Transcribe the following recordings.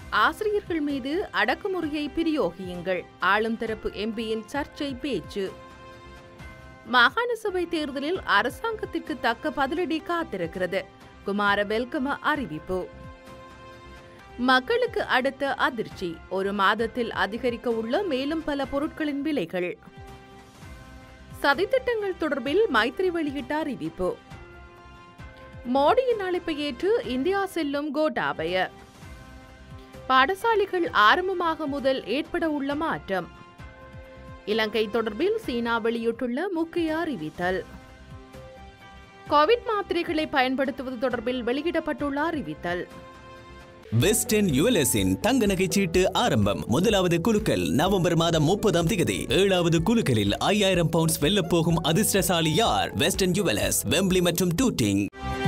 ஆசிரியர்கள் மீது அடக்குமுறையை பிரயோகியுங்கள் ஆளும் தரப்பு எம்பியின் சர்ச்சை பேச்சு மாகாண சபை தேர்தலில் அரசாங்கத்திற்கு தக்க பதிலடி காத்திருக்கிறது குமார வெல்கம அறிவிப்பு மக்களுக்கு அடுத்த அதிர்ச்சி ஒரு மாதத்தில் அதிகரிக்க உள்ள மேலும் பல பொருட்களின் விலைகள் சதித்திட்டங்கள் தொடர்பில் மைத்ரி வெளியிட்ட அறிவிப்பு மோடியின் அழைப்பை ஏற்று இந்தியா செல்லும் கோட்டாபய பாடசாலைகள் ஆரம்பமாக முதல் ஏற்பட உள்ள மாற்றம் இலங்கை தொடர்பில் சீனா வெளியிட்டுள்ள முக்கிய அறிவித்தல் கோவிட் மாத்திரைகளை பயன்படுத்துவது தொடர்பில் வெளியிடப்பட்டுள்ள அறிவித்தல் வெஸ்டர்ன் யுஎல்எஸின் தங்க நகைச் சீட்டு ஆரம்பம் முதலாவது குலுக்கல் நவம்பர் மாதம் முப்பதாம் தேதி ஏழாவது குலுக்கலில் ஐயாயிரம் பவுண்ட்ஸ் வெல்லப் போகும் அதிர்ஷ்டசாலி யார் வெஸ்டர்ன் யுஎல்எஸ் வெம்ப்லி மற்றும் டூட்டிங்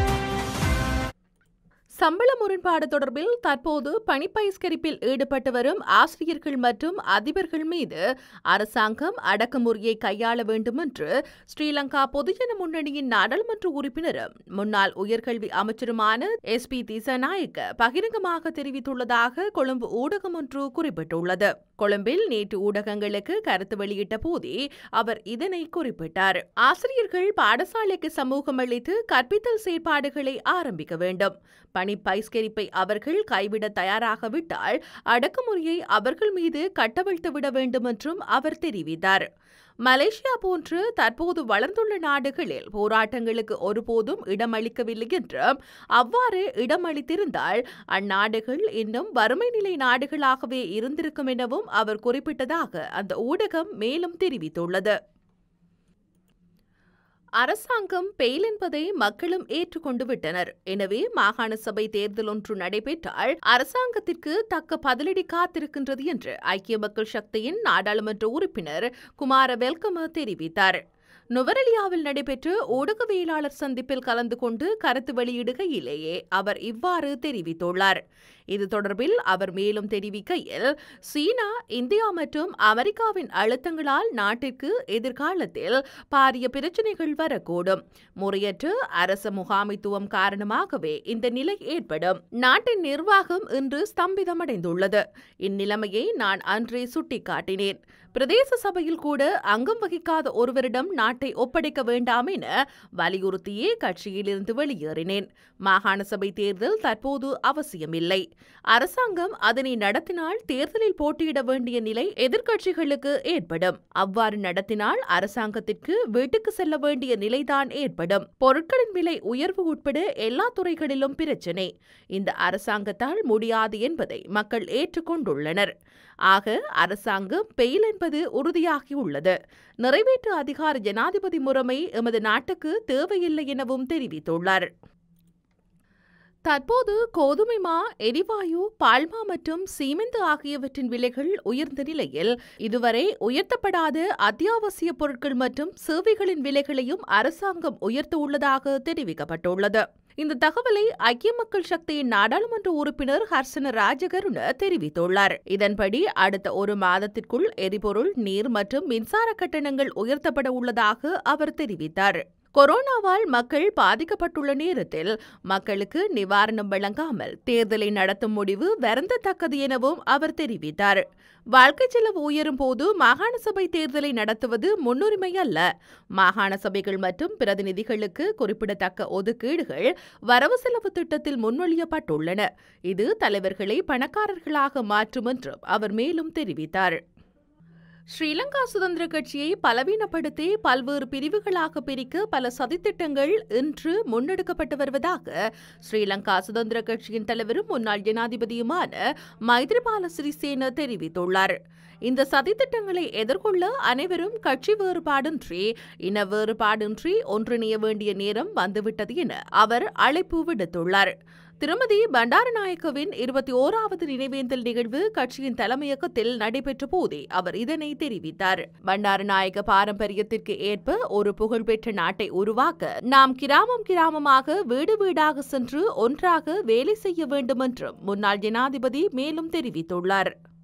சம்பள முரண்பாடு தொடர்பில் தற்போது பணிப்பயிஸ்கரிப்பில் ஈடுபட்டு வரும் ஆசிரியர்கள் மற்றும் அதிபர்கள் மீது அரசாங்கம் அடக்குமுறையை கையாள வேண்டும் என்று ஸ்ரீலங்கா பொதுஜன முன்னணியின் நாடாளுமன்ற உறுப்பினரும் முன்னாள் உயர்கல்வி அமைச்சருமான எஸ் பி திசநாயக்க பகிரங்கமாக தெரிவித்துள்ளதாக கொழும்பு ஊடகம் ஒன்று குறிப்பிட்டுள்ளது கொழும்பில் நேற்று ஊடகங்களுக்கு கருத்து வெளியிட்ட போதே அவர் இதனை குறிப்பிட்டார் ஆசிரியர்கள் பாடசாலைக்கு சமூகம் அளித்து கற்பித்தல் செயற்பாடுகளை ஆரம்பிக்க வேண்டும் பணி பைஸ்கரிப்பை அவர்கள் கைவிட தயாராகவிட்டால் அடக்குமுறையை அவர்கள் மீது கட்டவிழ்த்து விட வேண்டும் என்றும் அவர் தெரிவித்தார் மலேசியா போன்று தற்போது வளர்ந்துள்ள நாடுகளில் போராட்டங்களுக்கு ஒருபோதும் இடமளிக்கவில்லை என்றும் அவ்வாறு இடமளித்திருந்தால் அந்நாடுகள் இன்னும் வறுமை நிலை நாடுகளாகவே இருந்திருக்கும் எனவும் அவர் குறிப்பிட்டதாக அந்த ஊடகம் மேலும் தெரிவித்துள்ளது அரசாங்கம் பெயில் என்பதை மக்களும் ஏற்றுக்கொண்டு விட்டனர் எனவே மாகாண சபை தேர்தல் ஒன்று நடைபெற்றால் அரசாங்கத்திற்கு தக்க பதிலடி காத்திருக்கின்றது என்று ஐக்கிய மக்கள் சக்தியின் நாடாளுமன்ற உறுப்பினர் குமார வெல்கம தெரிவித்தார் நுவரெலியாவில் நடைபெற்ற ஊடகவியலாளர் சந்திப்பில் கலந்து கொண்டு கருத்து வெளியிடுகையிலேயே அவர் இவ்வாறு தெரிவித்துள்ளார் இது தொடர்பில் அவர் மேலும் தெரிவிக்கையில் சீனா இந்தியா மற்றும் அமெரிக்காவின் அழுத்தங்களால் நாட்டிற்கு எதிர்காலத்தில் பாரிய பிரச்சினைகள் வரக்கூடும் முறையற்ற அரச முகாமைத்துவம் காரணமாகவே இந்த நிலை ஏற்படும் நாட்டின் நிர்வாகம் இன்று ஸ்தம்பிதமடைந்துள்ளது இந்நிலைமையை நான் அன்றே சுட்டிக்காட்டினேன் பிரதேச சபையில் கூட அங்கம் வகிக்காத ஒருவரிடம் நாட்டை ஒப்படைக்க வேண்டாம் என வலியுறுத்தியே கட்சியிலிருந்து வெளியேறினேன் மாகாண சபை தேர்தல் தற்போது அவசியமில்லை அரசாங்கம் அதனை நடத்தினால் தேர்தலில் போட்டியிட வேண்டிய நிலை எதிர்க்கட்சிகளுக்கு ஏற்படும் அவ்வாறு நடத்தினால் அரசாங்கத்திற்கு வீட்டுக்கு செல்ல வேண்டிய நிலைதான் ஏற்படும் பொருட்களின் விலை உயர்வு உட்பட எல்லா துறைகளிலும் பிரச்சினை இந்த அரசாங்கத்தால் முடியாது என்பதை மக்கள் ஏற்றுக்கொண்டுள்ளனர் ஆக அரசாங்கம் பெயில் என்பது உறுதியாகியுள்ளது நிறைவேற்று அதிகார ஜனாதிபதி முறைமை எமது நாட்டுக்கு தேவையில்லை எனவும் தெரிவித்துள்ளார் தற்போது கோதுமை மா எரிவாயு பால்மா மற்றும் சீமெந்து ஆகியவற்றின் விலைகள் உயர்ந்த நிலையில் இதுவரை உயர்த்தப்படாத அத்தியாவசிய பொருட்கள் மற்றும் சேவைகளின் விலைகளையும் அரசாங்கம் உயர்த்த உள்ளதாக தெரிவிக்கப்பட்டுள்ளது இந்த தகவலை ஐக்கிய மக்கள் சக்தியின் நாடாளுமன்ற உறுப்பினர் ஹர்சன ராஜகருண தெரிவித்துள்ளார் இதன்படி அடுத்த ஒரு மாதத்திற்குள் எரிபொருள் நீர் மற்றும் மின்சார கட்டணங்கள் உயர்த்தப்பட உள்ளதாக அவர் தெரிவித்தார் கொரோனாவால் மக்கள் பாதிக்கப்பட்டுள்ள நேரத்தில் மக்களுக்கு நிவாரணம் வழங்காமல் தேர்தலை நடத்தும் முடிவு வருந்தத்தக்கது எனவும் அவர் தெரிவித்தார் வாழ்க்கை செலவு உயரும் போது மாகாண சபை தேர்தலை நடத்துவது முன்னுரிமை அல்ல மாகாண சபைகள் மற்றும் பிரதிநிதிகளுக்கு குறிப்பிடத்தக்க ஒதுக்கீடுகள் வரவு செலவு திட்டத்தில் முன்மொழியப்பட்டுள்ளன இது தலைவர்களை பணக்காரர்களாக மாற்றும் என்றும் அவர் மேலும் தெரிவித்தார் ஸ்ரீலங்கா சுதந்திர கட்சியை பலவீனப்படுத்தி பல்வேறு பிரிவுகளாக பிரிக்க பல சதித்திட்டங்கள் இன்று முன்னெடுக்கப்பட்டு வருவதாக ஸ்ரீலங்கா சுதந்திர கட்சியின் தலைவரும் முன்னாள் ஜனாதிபதியுமான மைத்ரிபால சிறிசேன தெரிவித்துள்ளார் இந்த சதித்திட்டங்களை எதிர்கொள்ள அனைவரும் கட்சி வேறுபாடின்றி இன வேறுபாடின்றி ஒன்றிணைய வேண்டிய நேரம் வந்துவிட்டது என அவர் அழைப்பு விடுத்துள்ளார் திருமதி பண்டாரநாயக்கவின் இருபத்தி ஓராவது நினைவேந்தல் நிகழ்வு கட்சியின் தலைமையகத்தில் நடைபெற்ற போதே அவர் இதனை தெரிவித்தார் பண்டாரநாயக்க பாரம்பரியத்திற்கு ஏற்ப ஒரு புகழ்பெற்ற நாட்டை உருவாக்க நாம் கிராமம் கிராமமாக வீடு வீடாக சென்று ஒன்றாக வேலை செய்ய வேண்டும் என்றும் முன்னாள் ஜனாதிபதி மேலும் தெரிவித்துள்ளார்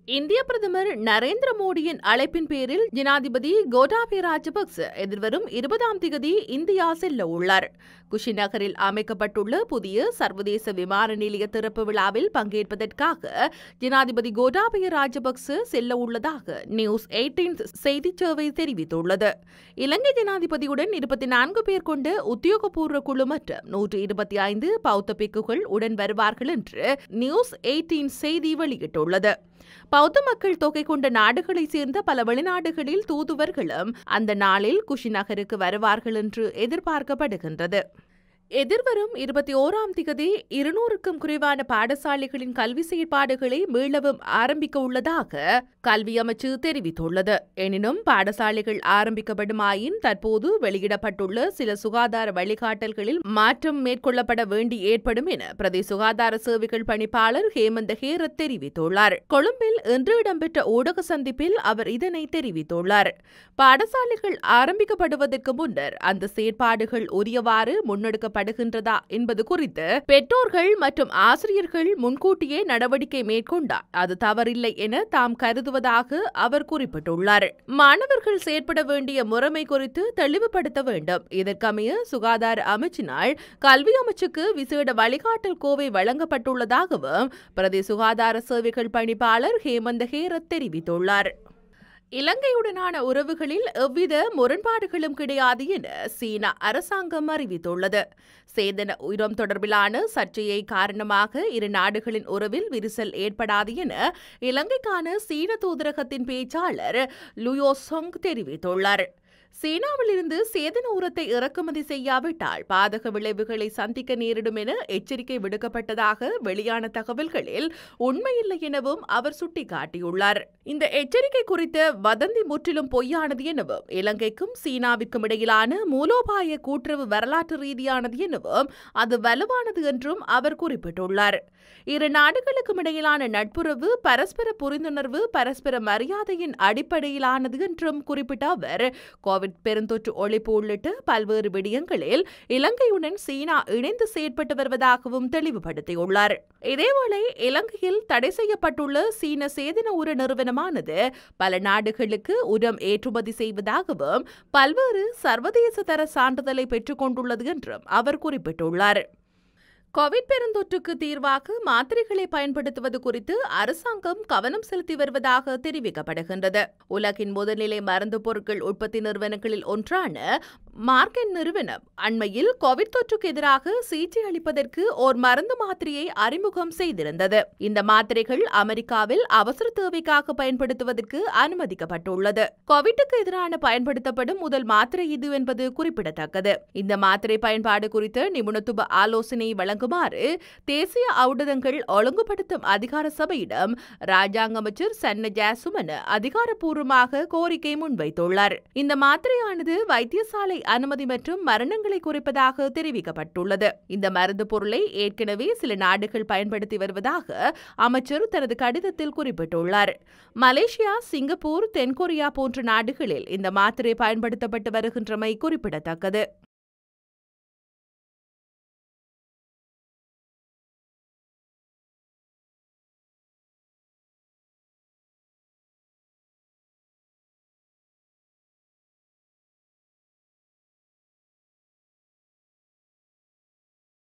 இந்திய பிரதமர் நரேந்திர மோடியின் அழைப்பின் பேரில் ஜனாதிபதி கோட்டாபய ராஜபக்ச எதிர்வரும் இருபதாம் திகதி இந்தியா செல்ல உள்ளார் குஷி நகரில் அமைக்கப்பட்டுள்ள புதிய சர்வதேச விமான நிலைய திறப்பு விழாவில் பங்கேற்பதற்காக ஜனாதிபதி கோட்டாபய ராஜபக்ச செல்ல உள்ளதாக நியூஸ் எயிட்டீன் செய்திச் சேவை தெரிவித்துள்ளது இலங்கை ஜனாதிபதியுடன் இருபத்தி நான்கு பேர் கொண்ட உத்தியோகபூர்வ குழு மற்றும் நூற்று இருபத்தி ஐந்து பௌத்த பிக்குகள் உடன் வருவார்கள் என்று நியூஸ் எயிட்டீன் செய்தி வெளியிட்டுள்ளது பௌத்த மக்கள் தொகை கொண்ட நாடுகளைச் சேர்ந்த பல வெளிநாடுகளில் தூதுவர்களும் அந்த நாளில் குஷி நகருக்கு வருவார்கள் என்று எதிர்பார்க்கப்படுகின்றது எதிர்வரும் இருபத்தி ஓராம் திகதி இருநூறுக்கும் குறைவான பாடசாலைகளின் கல்வி செயற்பாடுகளை மீளவும் ஆரம்பிக்க உள்ளதாக கல்வி அமைச்சு தெரிவித்துள்ளது எனினும் பாடசாலைகள் ஆரம்பிக்கப்படுமாயின் தற்போது வெளியிடப்பட்டுள்ள சில சுகாதார வழிகாட்டல்களில் மாற்றம் மேற்கொள்ளப்பட வேண்டி ஏற்படும் என பிரதேச சுகாதார சேவைகள் பணிப்பாளர் ஹேமந்த ஹேரத் தெரிவித்துள்ளார் கொழும்பில் இன்று இடம்பெற்ற ஊடக சந்திப்பில் அவர் இதனை தெரிவித்துள்ளார் பாடசாலைகள் ஆரம்பிக்கப்படுவதற்கு முன்னர் அந்த செயற்பாடுகள் உரியவாறு முன்னெடுக்கப்பட படுகின்றதா என்பது குறித்து பெற்றோர்கள் மற்றும் ஆசிரியர்கள் முன்கூட்டியே நடவடிக்கை மேற்கொண்டால் அது தவறில்லை என தாம் கருதுவதாக அவர் குறிப்பிட்டுள்ளார் மாணவர்கள் செயற்பட வேண்டிய முறைமை குறித்து தெளிவுபடுத்த வேண்டும் இதற்கமைய சுகாதார அமைச்சினால் கல்வி அமைச்சுக்கு விசேட வழிகாட்டல் கோவை வழங்கப்பட்டுள்ளதாகவும் பிரதேச சுகாதார சேவைகள் பணிப்பாளர் ஹேமந்த ஹேரத் தெரிவித்துள்ளார் இலங்கையுடனான உறவுகளில் எவ்வித முரண்பாடுகளும் கிடையாது என சீனா அரசாங்கம் அறிவித்துள்ளது சேதன உயரம் தொடர்பிலான சர்ச்சையை காரணமாக இரு நாடுகளின் உறவில் விரிசல் ஏற்படாது என இலங்கைக்கான சீன தூதரகத்தின் பேச்சாளர் லுயோசொங் தெரிவித்துள்ளார் சீனாவிலிருந்து சேதன உரத்தை இறக்குமதி செய்யாவிட்டால் பாதக விளைவுகளை சந்திக்க நேரிடும் என எச்சரிக்கை விடுக்கப்பட்டதாக வெளியான தகவல்களில் உண்மையில்லை எனவும் அவர் சுட்டிக்காட்டியுள்ளார் இந்த எச்சரிக்கை குறித்த வதந்தி முற்றிலும் பொய்யானது எனவும் இலங்கைக்கும் சீனாவிற்கும் இடையிலான மூலோபாய கூட்டுறவு வரலாற்று ரீதியானது எனவும் அது வலுவானது என்றும் அவர் குறிப்பிட்டுள்ளார் இரு நாடுகளுக்கும் இடையிலான நட்புறவு பரஸ்பர புரிந்துணர்வு பரஸ்பர மரியாதையின் அடிப்படையிலானது என்றும் குறிப்பிட்ட அவர் கோவிட் பெருந்தொற்று ஒழிப்பு உள்ளிட்ட பல்வேறு விடயங்களில் இலங்கையுடன் சீனா இணைந்து செயற்பட்டு வருவதாகவும் தெளிவுபடுத்தியுள்ளார் இதேவேளை இலங்கையில் தடை செய்யப்பட்டுள்ள சீன சேதன உர நிறுவனமானது பல நாடுகளுக்கு உரம் ஏற்றுமதி செய்வதாகவும் பல்வேறு சர்வதேச தர சான்றிதழை பெற்றுக் கொண்டுள்ளது என்றும் அவர் குறிப்பிட்டுள்ளார் கோவிட் பெருந்தொற்றுக்கு தீர்வாக மாத்திரைகளை பயன்படுத்துவது குறித்து அரசாங்கம் கவனம் செலுத்தி வருவதாக தெரிவிக்கப்படுகின்றது உலகின் முதல்நிலை மருந்து பொருட்கள் உற்பத்தி நிறுவனங்களில் ஒன்றான மார்க்கெட் நிறுவனம் அண்மையில் கோவிட் தொற்றுக்கு எதிராக சிகிச்சை அளிப்பதற்கு ஓர் மருந்து மாத்திரையை அறிமுகம் செய்திருந்தது இந்த மாத்திரைகள் அமெரிக்காவில் அவசர தேவைக்காக பயன்படுத்துவதற்கு அனுமதிக்கப்பட்டுள்ளது கோவிட்டுக்கு எதிரான பயன்படுத்தப்படும் முதல் மாத்திரை இது என்பது குறிப்பிடத்தக்கது இந்த மாத்திரை பயன்பாடு குறித்த நிபுணத்துவ ஆலோசனை வழங்க வழங்குமாறு தேசிய ஊடகங்கள் ஒழுங்குபடுத்தும் அதிகார சபையிடம் ராஜாங்க அமைச்சர் சன்ன ஜாசுமன் அதிகாரப்பூர்வமாக கோரிக்கை முன்வைத்துள்ளார் இந்த மாத்திரையானது வைத்தியசாலை அனுமதி மற்றும் மரணங்களை குறைப்பதாக தெரிவிக்கப்பட்டுள்ளது இந்த மருந்து பொருளை ஏற்கனவே சில நாடுகள் பயன்படுத்தி வருவதாக அமைச்சர் தனது கடிதத்தில் குறிப்பிட்டுள்ளார் மலேசியா சிங்கப்பூர் தென்கொரியா போன்ற நாடுகளில் இந்த மாத்திரை பயன்படுத்தப்பட்டு வருகின்றமை குறிப்பிடத்தக்கது